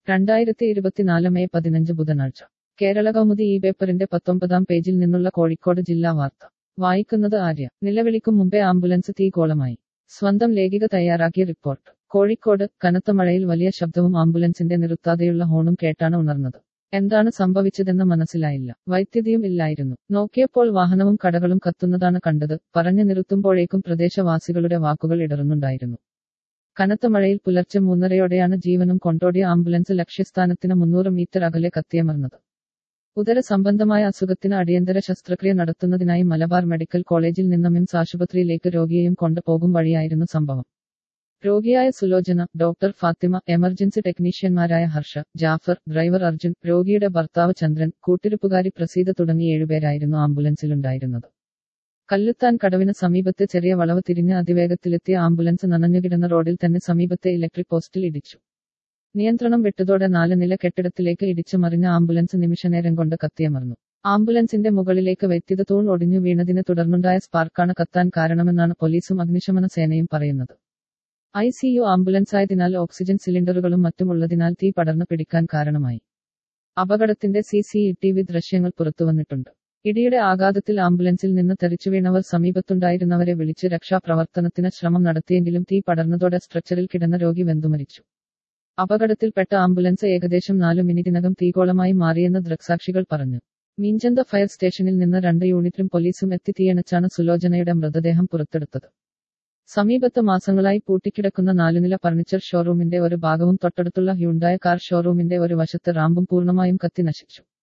രണ്ടായിരത്തി ഇരുപത്തിനാല് മെയ് പതിനഞ്ച് ബുധനാഴ്ച കേരള കൗമുദി ഈ പേപ്പറിന്റെ പത്തൊമ്പതാം പേജിൽ നിന്നുള്ള കോഴിക്കോട് ജില്ലാ വാർത്ത വായിക്കുന്നത് ആര്യ നിലവിളിക്കും മുമ്പേ ആംബുലൻസ് തീകോളമായി സ്വന്തം ലേഖിക തയ്യാറാക്കിയ റിപ്പോർട്ട് കോഴിക്കോട് കനത്ത മഴയിൽ വലിയ ശബ്ദവും ആംബുലൻസിന്റെ നിർത്താതെയുള്ള ഹോണും കേട്ടാണ് ഉണർന്നത് എന്താണ് സംഭവിച്ചതെന്ന് മനസ്സിലായില്ല വൈദ്യുതിയും ഇല്ലായിരുന്നു നോക്കിയപ്പോൾ വാഹനവും കടകളും കത്തുന്നതാണ് കണ്ടത് പറഞ്ഞു നിർത്തുമ്പോഴേക്കും പ്രദേശവാസികളുടെ വാക്കുകൾ ഇടറുന്നുണ്ടായിരുന്നു കനത്ത മഴയിൽ പുലർച്ചെ മൂന്നരയോടെയാണ് ജീവനും കൊണ്ടോടിയ ആംബുലൻസ് ലക്ഷ്യസ്ഥാനത്തിന് മുന്നൂറ് മീറ്റർ അകലെ കത്തിയമർന്നത് ഉദര സംബന്ധമായ അസുഖത്തിന് അടിയന്തര ശസ്ത്രക്രിയ നടത്തുന്നതിനായി മലബാർ മെഡിക്കൽ കോളേജിൽ നിന്ന് മിംസ് ആശുപത്രിയിലേക്ക് രോഗിയെയും കൊണ്ടുപോകും വഴിയായിരുന്നു സംഭവം രോഗിയായ സുലോചന ഡോക്ടർ ഫാത്തിമ എമർജൻസി ടെക്നീഷ്യന്മാരായ ഹർഷ ജാഫർ ഡ്രൈവർ അർജുൻ രോഗിയുടെ ഭർത്താവ് ചന്ദ്രൻ കൂട്ടിരിപ്പുകാരി പ്രസീത തുടങ്ങി ഏഴുപേരായിരുന്നു ആംബുലൻസിലുണ്ടായിരുന്നത് കല്ലുത്താൻ കടവിന് സമീപത്തെ ചെറിയ വളവ് തിരിഞ്ഞ് അതിവേഗത്തിലെത്തിയ ആംബുലൻസ് നനഞ്ഞുകിടന്ന റോഡിൽ തന്നെ സമീപത്തെ ഇലക്ട്രിക് പോസ്റ്റിൽ ഇടിച്ചു നിയന്ത്രണം വിട്ടതോടെ നാല് നില കെട്ടിടത്തിലേക്ക് ഇടിച്ചു മറിഞ്ഞ ആംബുലൻസ് നിമിഷനേരം കൊണ്ട് കത്തിയമർന്നു ആംബുലൻസിന്റെ മുകളിലേക്ക് വൈദ്യുത തൂൺ ഒടിഞ്ഞു വീണതിനെ തുടർന്നുണ്ടായ സ്പാർക്കാണ് കത്താൻ കാരണമെന്നാണ് പോലീസും അഗ്നിശമന സേനയും പറയുന്നത് ഐ സി യു ആംബുലൻസായതിനാൽ ഓക്സിജൻ സിലിണ്ടറുകളും മറ്റും ഉള്ളതിനാൽ തീ പടർന്നു പിടിക്കാൻ കാരണമായി അപകടത്തിന്റെ സി സി ടി വി ദൃശ്യങ്ങൾ പുറത്തുവന്നിട്ടുണ്ട് ഇടിയുടെ ആഘാതത്തിൽ ആംബുലൻസിൽ നിന്ന് തെറിച്ചുവീണവർ സമീപത്തുണ്ടായിരുന്നവരെ വിളിച്ച് രക്ഷാപ്രവർത്തനത്തിന് ശ്രമം നടത്തിയെങ്കിലും തീ പടർന്നതോടെ സ്ട്രെച്ചറിൽ കിടന്ന രോഗി വെന്തുമരിച്ചു അപകടത്തിൽപ്പെട്ട ആംബുലൻസ് ഏകദേശം നാലു മിനിറ്റിനകം തീകോളമായി മാറിയെന്ന് ദൃക്സാക്ഷികൾ പറഞ്ഞു മീഞ്ചന്ത ഫയർ സ്റ്റേഷനിൽ നിന്ന് രണ്ട് യൂണിറ്റും പോലീസും എത്തി തീയണച്ചാണ് സുലോചനയുടെ മൃതദേഹം പുറത്തെടുത്തത് സമീപത്ത് മാസങ്ങളായി പൂട്ടിക്കിടക്കുന്ന നാലുനില ഫർണിച്ചർ ഷോറൂമിന്റെ ഒരു ഭാഗവും തൊട്ടടുത്തുള്ള ഹ്യുണ്ടായ കാർ ഷോറൂമിന്റെ ഒരു വശത്ത് റാമ്പും പൂർണ്ണമായും കത്തി നശിച്ചു